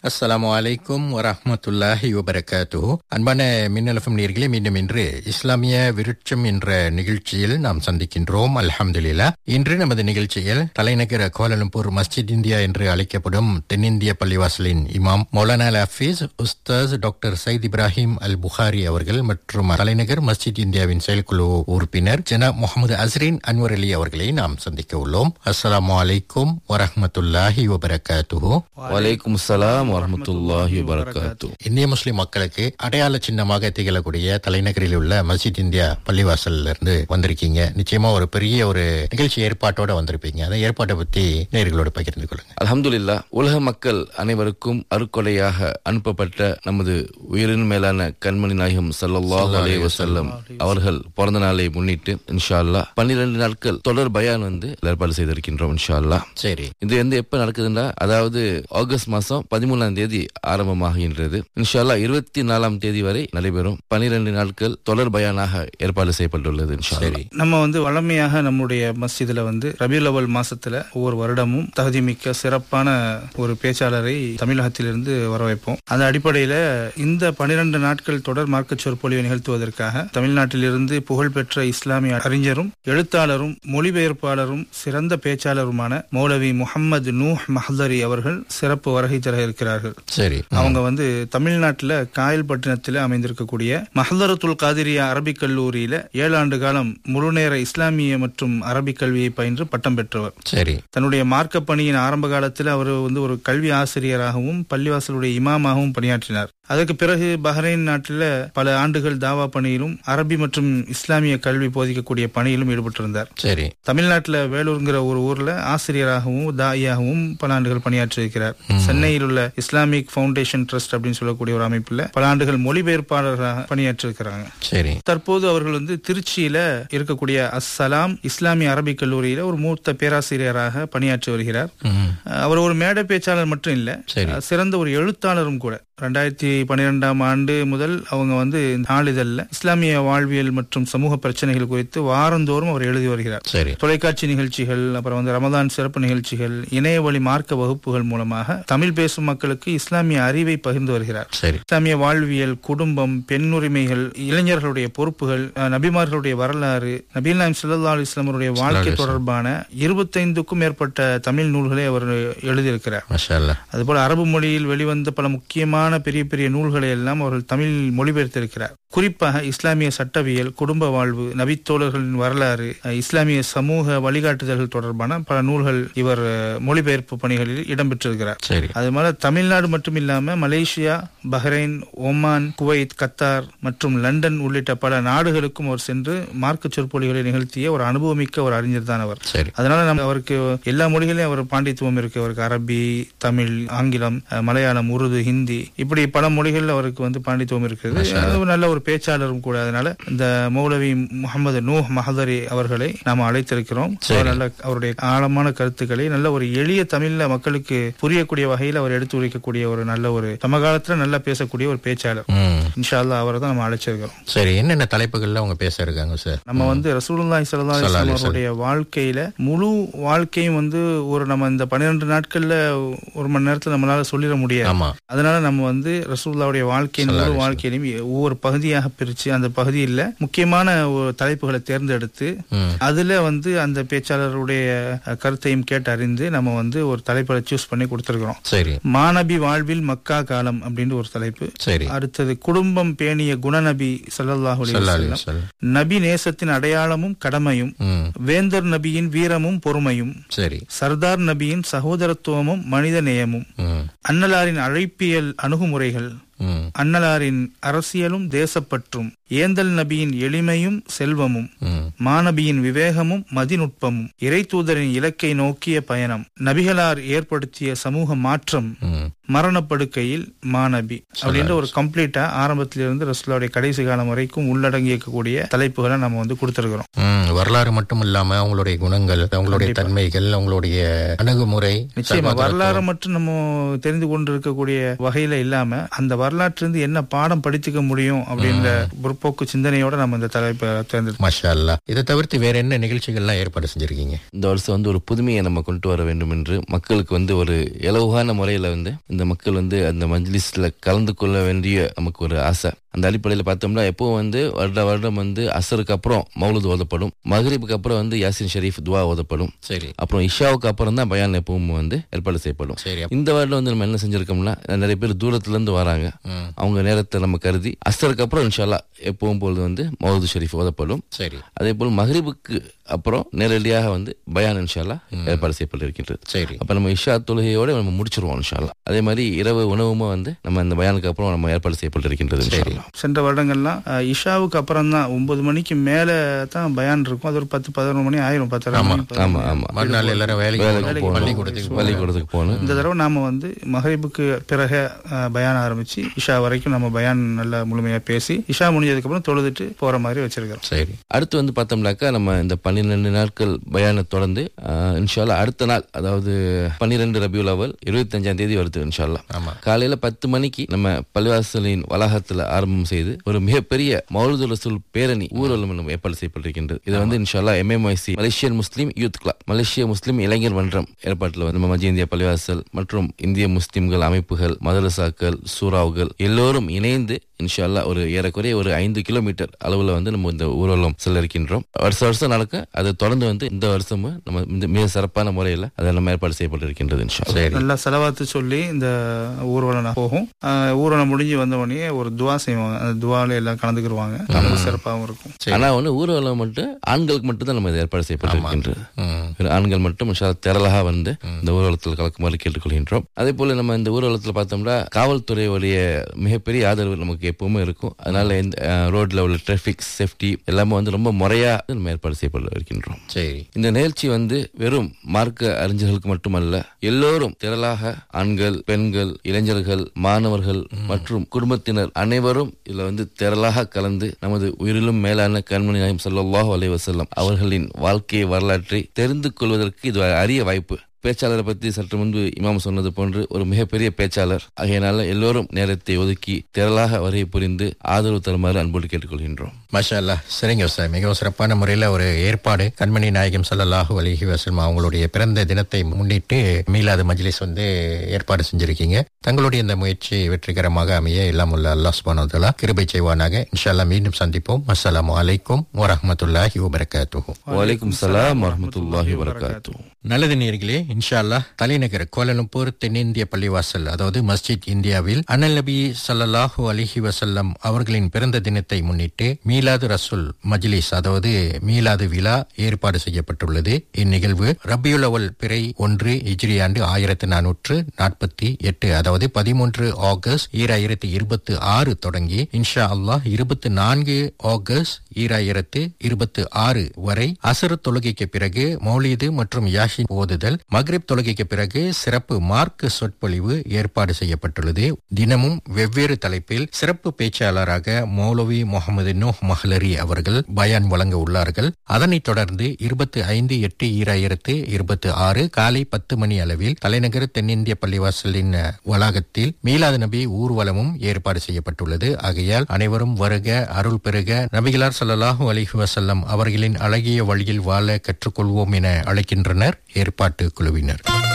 அஸ்ஸலாமு அலைக்கும் வரஹ்மத்துல்லாஹி வபரகாத்து அன்பான மின்னலஃபம் நேர்களே மீண்டும் இன்று இஸ்லாமிய விருட்சம் என்ற நிகழ்ச்சியில் நாம் சந்திக்கின்றோம் அல்ஹம்துலில்லா இன்று நமது நிகழ்ச்சியில் தலைநகர கோலலம்பூர் மஸ்ஜித் இந்தியா என்று அழைக்கப்படும் தென்னிந்திய பள்ளிவாசலின் இமாம் மௌலானா அல் ஹஃபீஸ் உஸ்தாஸ் டாக்டர் சயித் இப்ராஹிம் அல் புகாரி அவர்கள் மற்றும் தலைநகர் மஸ்ஜித் இந்தியாவின் செயற்குழு உறுப்பினர் ஜனாப் முகமது அஸ்ரீன் அன்வர் அலி அவர்களை நாம் சந்திக்க உள்ளோம் அஸ்ஸலாமு அலைக்கும் வரஹ்மத்துல்லாஹி வபரகாத்துஹு வலைக்கும் சலாம் வரமத்துல்லாஹி வபரகாத்து இந்திய முஸ்லிம் மக்களுக்கு அடையாள சின்னமாக திகழக்கூடிய தலைநகரில் உள்ள மஸ்ஜித் இந்தியா பள்ளிவாசல்ல இருந்து வந்திருக்கீங்க நிச்சயமா ஒரு பெரிய ஒரு நிகழ்ச்சி ஏற்பாட்டோட வந்திருப்பீங்க அந்த ஏற்பாட்டை பத்தி நேர்களோட பகிர்ந்து கொள்ளுங்க அல்ஹம்துலில்லா உலக மக்கள் அனைவருக்கும் அருக்கொடையாக அனுப்பப்பட்ட நமது உயிரின் மேலான கண்மணி நாயகம் ஸல்லல்லாஹு அலைஹி வஸல்லம் அவர்கள் பிறந்த நாளை முன்னிட்டு இன்ஷா அல்லாஹ் பன்னிரண்டு நாட்கள் தொடர் பயான் வந்து ஏற்பாடு செய்திருக்கின்றோம் இன்ஷா அல்லாஹ் சரி இது எந்த எப்ப நடக்குதுன்னா அதாவது ஆகஸ்ட் மாசம் பதிமூணாம் தேதி ஆரம்பமாகின்றது இன்ஷால்லா இருபத்தி நாலாம் தேதி வரை நடைபெறும் பனிரெண்டு நாட்கள் தொடர் பயானாக ஏற்பாடு செய்யப்பட்டுள்ளது இன்ஷா அல்லாஹ். சரி நம்ம வந்து வளமையாக நம்முடைய மஸ்ஜிதுல வந்து ரபியுல் அவல் மாசத்துல ஒவ்வொரு வருடமும் தகுதிமிக்க சிறப்பான ஒரு பேச்சாளரை தமிழகத்திலிருந்து வர வைப்போம் அந்த அடிப்படையில இந்த பனிரெண்டு நாட்கள் தொடர் மார்க்க சொற்பொழிவை நிகழ்த்துவதற்காக தமிழ்நாட்டிலிருந்து புகழ்பெற்ற இஸ்லாமிய அறிஞரும் எழுத்தாளரும் மொழிபெயர்ப்பாளரும் சிறந்த பேச்சாளருமான மௌலவி முஹம்மது நூஹ் மஹதரி அவர்கள் சிறப்பு வருகை தர இருக்கிறார்கள் சரி அவங்க வந்து தமிழ்நாட்டுல காயல்பட்டினத்தில் அமைந்திருக்கக்கூடிய மஹதரத்துல் காதிரியா அரபிக் கல்லூரியில ஏழு ஆண்டு காலம் முழுநேர இஸ்லாமிய மற்றும் அரபிக் கல்வியை பயின்று பட்டம் பெற்றவர் சரி தன்னுடைய மார்க்க பணியின் ஆரம்ப காலத்தில் அவர் வந்து ஒரு கல்வி ஆசிரியராகவும் பள்ளிவாசலுடைய இமாமாகவும் பணியாற்றினார் அதற்கு பிறகு பஹ்ரைன் நாட்டில் பல ஆண்டுகள் தாவா பணியிலும் அரபி மற்றும் இஸ்லாமிய கல்வி போதிக்கக்கூடிய பணியிலும் ஈடுபட்டிருந்தார் சரி தமிழ்நாட்டில் வேலூருங்கிற ஒரு ஊர்ல ஆசிரியராகவும் தாயாகவும் பல ஆண்டுகள் பணியாற்றியிருக்கிறார் சென்னையில் உள்ள இஸ்லாமிக் ஃபவுண்டேஷன் ட்ரஸ்ட் அப்படின்னு சொல்லக்கூடிய ஒரு அமைப்புல பல ஆண்டுகள் மொழிபெயர்ப்பாளராக பணியாற்றிருக்கிறாங்க சரி தற்போது அவர்கள் வந்து திருச்சியில இருக்கக்கூடிய அஸ்ஸலாம் இஸ்லாமிய அரபிக் கல்லூரியில ஒரு மூத்த பேராசிரியராக பணியாற்றி வருகிறார் ம். அவர் ஒரு மேடை பேச்சாளர் மட்டும் இல்ல சரி சிறந்த ஒரு எழுத்தாளரும் கூட ரெண்டாயிரத்தி பன்னிரெண்டாம் ஆண்டு முதல் அவங்க வந்து நாளிதழில் இஸ்லாமிய வாழ்வியல் மற்றும் சமூக பிரச்சனைகள் குறித்து வாரந்தோறும் அவர் எழுதி வருகிறார் சரி தொலைக்காட்சி நிகழ்ச்சிகள் அப்புறம் வந்து ரமதான் சிறப்பு நிகழ்ச்சிகள் இணைய வழி மார்க்க வகுப்புகள் மூலமாக தமிழ் பேசும் மக்களுக்கு இஸ்லாமிய அறிவை பகிர்ந்து வருகிறார் சரி இஸ்லாமிய வாழ்வியல் குடும்பம் பெண் உரிமைகள் இளைஞர்களுடைய பொறுப்புகள் அஹ், நபிமார்களுடைய வரலாறு நபீல் நாயம் சல்லா அலிஸ்லாமருடைய வாழ்க்கை தொடர்பான இருபத்தைந்துக்கும் மேற்பட்ட தமிழ் நூல்களை அவர் எழுதியிருக்கிறார் மஷா அல்லாஹ். அதுபோல அரபு மொழியில் வெளிவந்த பல முக்கியமான பெரிய பெரிய நூல்களை எல்லாம் அவர்கள் தமிழில் மொழிபெயர்த்திருக்கிறார் குறிப்பாக இஸ்லாமிய சட்டவியல் குடும்ப வாழ்வு நபித்தோழர்களின் வரலாறு அஹ், இஸ்லாமிய சமூக வழிகாட்டுதல்கள் தொடர்பான பல நூல்கள் இவர் அஹ், மொழிபெயர்ப்பு பணிகளில் இடம்பெற்றிருக்கிறார் சரி அது மாதிரி தமிழ்நாடு மட்டும் இல்லாம Malaysia Bahrain Oman Kuwait Qatar மற்றும் லண்டன் உள்ளிட்ட பல நாடுகளுக்கும் அவர் சென்று மார்க்க சொற்பொழிகளை நிகழ்த்திய ஒரு அனுபவமிக்க ஒரு அறிஞர் தான் அவர் சரி அதனால நம்ம அவருக்கு எல்லா மொழிகளையும் அவர் பாண்டித்துவம் இருக்கு அவருக்கு அரபி தமிழ் ஆங்கிலம் அஹ், மலையாளம் உருது ஹிந்தி இப்படி பல மொழிகள் அவருக்கு வந்து பாண்டித்துவம் இருக்குது அது நல்ல ஒரு பேச்சாளரும் கூட அதனால இந்த மௌலவி முகமது நூஹ் மஹதரி அவர்களை நாம் அழைத்திருக்கிறோம் அவர் நல்ல அவருடைய ஆழமான கருத்துக்களை நல்ல ஒரு எளிய தமிழ்ல மக்களுக்கு புரியக்கூடிய வகையில் அவர் எடுத்து உரைக்கக்கூடிய ஒரு நல்ல ஒரு சமகாலத்துல நல்லா பேசக்கூடிய ஒரு பேச்சாளர் ம் இன்ஷா அல்லாஹ் அவரை தான் நம்ம அழைச்சிருக்கிறோம் சரி என்னென்ன தலைப்புகள்ல அவங்க பேச இருக்காங்க சார் நம்ம வந்து ரசூலுல்லாஹி ஸல்லல்லாஹு அலைஹி வஸல்லம் அவருடைய வாழ்க்கையில முழு வாழ்க்கையும் வந்து ஒரு நம்ம இந்த பன்னிரெண்டு நாட்கள்ல ஒரு மணி நேரத்துல நம்மளால சொல்லிட முடியாது ஆமா அதனால நம்ம வந்து ரசூலுல்லாவுடைய வாழ்க்கையின் முழு வாழ்க்கையிலும் ஒவ்வொரு பகுதியாக பிரிச்சு அந்த பகுதியில் முக்கியமான ஒரு தலைப்புகளை தேர்ந்தெடுத்து ம் அதுல வந்து அந்த பேச்சாளருடைய அஹ், கருத்தையும் கேட்டு அறிந்து நம்ம வந்து ஒரு தலைப்பை சூஸ் பண்ணி கொடுத்திருக்கிறோம் சரி மாநபி வாழ்வில் மக்கா காலம் அப்படின்னு ஒரு தலைப்பு சரி அடுத்தது குடும்பம் பேணிய குணநபி ஸல்லல்லாஹு அலைஹி சல்லா வஸல்லம் அலைஹி நபி நேசத்தின் அடையாளமும் கடமையும் ம் வேந்தர் நபியின் வீரமும் பொறுமையும் சரி சர்தார் நபியின் சகோதரத்துவமும் மனித நேயமும் ம் அன்னலாரின் அழைப்பியல் அணுகுமுறைகள் ம் அன்னலாரின் அரசியலும் தேசப்பற்றும் ஏந்தல் நபியின் எளிமையும் செல்வமும் ம் மாநபியின் விவேகமும் மதிநுட்பமும் இறைத்தூதரின் இலக்கை நோக்கிய பயணம் நபிகளார் ஏற்படுத்திய சமூக மாற்றம் ம் மரணப்படுக்கையில் மாநபி அப்படின்ற ஒரு கம்ப்ளீட்டா ஆரம்பத்திலிருந்து ரசூலுடைய கடைசி காலம் வரைக்கும் உள்ளடங்கியிருக்கக்கூடிய தலைப்புகளை நம்ம வந்து கொடுத்திருக்கிறோம் ம், வரலாறு மட்டும் இல்லாம அவங்களுடைய குணங்கள் அவங்களுடைய தன்மைகள் அவங்களுடைய அணுகுமுறை நிச்சயமா வரலாறு மட்டும் நம்ம தெரிந்து கொண்டு இருக்கக்கூடிய வகையில இல்லாம அந்த வரலாற்றிலிருந்து என்ன பாடம் படித்துக்க முடியும் அப்படின்ற ஒரு முற்போக்கு சிந்தனையோட நம்ம இந்த தலைப்பை தேர்ந்தெடுத்தோம் மாஷா அல்லா இதை தவிர்த்து வேற என்ன நிகழ்ச்சிகள்லாம் ஏற்பாடு செஞ்சிருக்கீங்க இந்த வருஷம் வந்து ஒரு புதுமையை நம்ம கொண்டு வர வேண்டும் என்று மக்களுக்கு வந்து ஒரு இலவான முறையில வந்து இந்த மக்கள் வந்து அந்த மஜ்லிஸ்ல கலந்து கொள்ள வேண்டிய நமக்கு ஒரு ஆசை அந்த அடிப்படையில் பார்த்தோம்னா எப்பவும் வந்து வருட வருடம் வந்து அசருக்கு அப்புறம் மௌலுது ஓதப்படும் மகரிபுக்கு அப்புறம் வந்து யாசின் ஷரீஃப் துவா ஓதப்படும் சரி அப்புறம் இஷாவுக்கு அப்புறம் தான் பயான் எப்பவும் வந்து ஏற்பாடு செய்யப்படும் சரி இந்த வருடம் வந்து நம்ம என்ன செஞ்சிருக்கோம்னா நிறைய பேர் தூரத்துல இருந்து வராங்க ம். அவங்க நேரத்தை நம்ம கருதி அசருக்கு அப்புறம் இன்ஷால்லா எப்பவும் பொழுது வந்து மௌது ஷரீஃப் ஓதப்படும் சரி அதே போல் மகரிபுக்கு அப்புறம் நேரடியாக வந்து பயான் இன்ஷால்லா ஏற்பாடு செய்யப்பட்டிருக்கின்றது சரி அப்ப நம்ம இஷா தொழுகையோட நம்ம முடிச்சிருவோம் இன்ஷால்லா அதே மாதிரி இரவு உணவுமா வந்து நம்ம இந்த பயானுக்கு அப்புறம் நம்ம ஏற்பாடு செய்யப்பட்டிருக்கின்றது இன்ஷால்லா சென்ற வருடங்கள்லாம் அஹ், இஷாவுக்கு அப்புறம் தான் ஒன்பது மணிக்கு மேல தான் பயான் இருக்கும் அது ஒரு பத்து பதினொரு மணி ஆயிரும் பத்தரை மணி, பதினொரு ஆமா மணி. ஆமா மறுநாள் எல்லாரும் வேலைக்கு வேலைக்கு போகணும். போகணும். பள்ளிக்கூடத்துக்கு பள்ளிக்கூடத்துக்கு போகணும் இந்த தடவை நாம வந்து மகரிபுக்கு பிறகு அஹ், பயான் ஆரம்பிச்சு இஷா வரைக்கும் நம்ம பயான் நல்லா முழுமையா பேசி இஷா முடிஞ்சதுக்கு அப்புறம் தொழுதுட்டு போற மாதிரி வச்சிருக்கிறோம் சரி அடுத்து வந்து பார்த்தோம்னாக்கா நம்ம இந்த பன்னிரெண்டு நாட்கள் பயானை தொடர்ந்து ஆஹ், இன்ஷால்லா அடுத்த நாள் அதாவது பன்னிரெண்டு ரபியுல் அவல் இருபத்தஞ்சாம் தேதி வருது இன்ஷால்லா ஆமா காலையில பத்து மணிக்கு நம்ம பள்ளிவாசலின் வளாகத்துல ஆரம்பம் செய்து ஒரு மிகப்பெரிய மௌலுது ரசூல் பேரணி ஊர்வலம் நம்ம ஏற்பாடு செய்யப்பட்டிருக்கின்றது இது வந்து இன்ஷால்லா M M I C Malaysian Muslim youth club மலேசிய முஸ்லீம் இளைஞர் மன்றம் ஏற்பாட்டில் வந்து நம்ம மத்திய இந்திய பள்ளிவாசல் மற்றும் இந்திய முஸ்லிம்கள் அமைப்புகள் மதரசாக்கள் சூறாவுகள் எல்லோரும் இணைந்து இன்ஷால்லா ஒரு ஏறக்குறைய ஒரு ஐந்து கிலோமீட்டர் அளவுல வந்து நம்ம இந்த ஊர்வலம் செல்ல இருக்கின்றோம் வருஷம் வருஷம் நடக்க அதை தொடர்ந்து வந்து இந்த வருஷமும் நம்ம இந்த மிக சிறப்பான முறையில் அதை நம்ம ஏற்பாடு செய்யப்பட்டிருக்கின்றது இன்ஷால்லா சரி நல்லா செலவாத்து சொல்லி இந்த ஊர்வலம் போகும் அஹ், ஊர்வலம் முடிஞ்சு வந்த உடனே ஒரு துவா செய்வாங்க அந்த துவால எல்லாம் கலந்துக்கிடுவாங்க நமக்கு சிறப்பாகவும் இருக்கும் சரி. ஆனா வந்து ஊர்வலம் மட்டும் ஆண்களுக்கு மட்டும் தான் நம்ம இதை ஏற்பாடு செய்யப்பட்டிருக்கின்றது ம். வெறும் ஆண்கள் மட்டும் இன்ஷா அல்லாஹ் திரளாக வந்து இந்த ஊர்வலத்தில் கலக்குமாறு கேட்டுக்கொள்கின்றோம் அதே போல நம்ம இந்த ஊர்வலத்தில் பார்த்தோம்னா காவல்துறையுடைய மிகப்பெரிய ஆதரவு நமக்கு எப்பவுமே இருக்கும் அதனால இந்த ரோட்ல உள்ள டிராபிக் சேஃப்டி எல்லாமே வந்து ரொம்ப முறையா நம்ம ஏற்பாடு செய்யப்பட இருக்கின்றோம் சரி இந்த நிகழ்ச்சி வந்து வெறும் மார்க்க அறிஞர்களுக்கு மட்டுமல்ல எல்லோரும் திரளாக ஆண்கள் பெண்கள் இளைஞர்கள் மாணவர்கள் மற்றும் குடும்பத்தினர் அனைவரும் இதுல வந்து திரளாக கலந்து நமது உயிரிலும் மேலான கண்மணி நாயம் ஸல்லல்லாஹு அலைஹி வஸல்லம் அவர்களின் வாழ்க்கை வரலாற்றை தெரிந்து கொள்வதற்கு இது ஒரு அரிய வாய்ப்பு பேச்சாளரை பற்றி சற்று முன்பு இமாம் சொன்னது போன்று ஒரு மிகப்பெரிய பேச்சாளர் ஆகையினால எல்லோரும் நேரத்தை ஒதுக்கி திரளாக வருகை புரிந்து ஆதரவு தருமாறு அன்போடு கேட்டுக்கொள்கின்றோம் மாஷா அல்லா சரிங்க சார் மிகவும் சிறப்பான முறையில் ஒரு ஏற்பாடு கண்மணி நாயகம் ஸல்லல்லாஹு அலைஹி வஸல்லம் அவங்களுடைய பிறந்த தினத்தை முன்னிட்டு மீலாது மஜ்லிஸ் வந்து ஏற்பாடு செஞ்சிருக்கீங்க தங்களுடைய இந்த முயற்சி வெற்றிகரமாக அமைய எல்லாம் உள்ள அல்லாஹ் சுப்ஹானஹு வ தஆலா கிருபை செய்வானாக இன்ஷா அல்லாஹ் மீண்டும் சந்திப்போம் அஸ்ஸலாமு அலைக்கும் வரஹ்மத்துல்லாஹி வபரகாத்துஹு வலைக்கும் சலாம் வரமத்துல்லாஹி வரகாத்து நல்லது நேர்களே இன்ஷா அல்லாஹ் தலைநகர் கோலலம்பூர் தென்னிந்திய பள்ளிவாசல் அதாவது மஸ்ஜித் இந்தியாவில் அனல் நபி ஸல்லல்லாஹு அலிஹி வசல்லம் அவர்களின் பிறந்த தினத்தை முன்னிட்டு மீலாது ரசூல் மஜ்லிஸ் அதாவது மீலாது விழா ஏற்பாடு செய்யப்பட்டுள்ளது இந்நிகழ்வு ரபியுல் அவல் பிறை ஒன்று இஜ்ரி ஆண்டு ஆயிரத்தி நானூற்று நாற்பத்தி எட்டு அதாவது பதிமூன்று ஆகஸ்ட் ஈராயிரத்தி இருபத்தி ஆறு தொடங்கி இன்ஷா அல்லாஹ் இருபத்தி நான்கு ஆகஸ்ட் ஈராயிரத்து இருபத்தி ஆறு வரை அசரு தொழுகைக்கு பிறகு மௌலீது மற்றும் யாஷின் ஓதுதல் மக்ரிப் தொழுகைக்கு பிறகு சிறப்பு மார்க்க சொற்பொழிவு ஏற்பாடு செய்யப்பட்டுள்ளது தினமும் வெவ்வேறு தலைப்பில் சிறப்பு பேச்சாளராக மௌலவி முகமது நூஹ் மஹ்லரி அவர்கள் பயான் வழங்க உள்ளார்கள் அதனைத் தொடர்ந்து இருபத்தி ஐந்து எட்டு ஈராயிரத்து இருபத்தி ஆறு காலை பத்து மணி அளவில் தலைநகர் தென்னிந்திய பள்ளிவாசலின் அஹ், வளாகத்தில் மீலாது நபி ஊர்வலமும் ஏற்பாடு செய்யப்பட்டுள்ளது ஆகையால் அனைவரும் வருக அருள் பெறுக நபிகளார் ஸல்லல்லாஹு அலைஹி வஸல்லம் அவர்களின் அழகிய வழியில் வாழ கற்றுக்கொள்வோம் என அழைக்கின்றனர் ஏற்பாட்டு குழுவினர்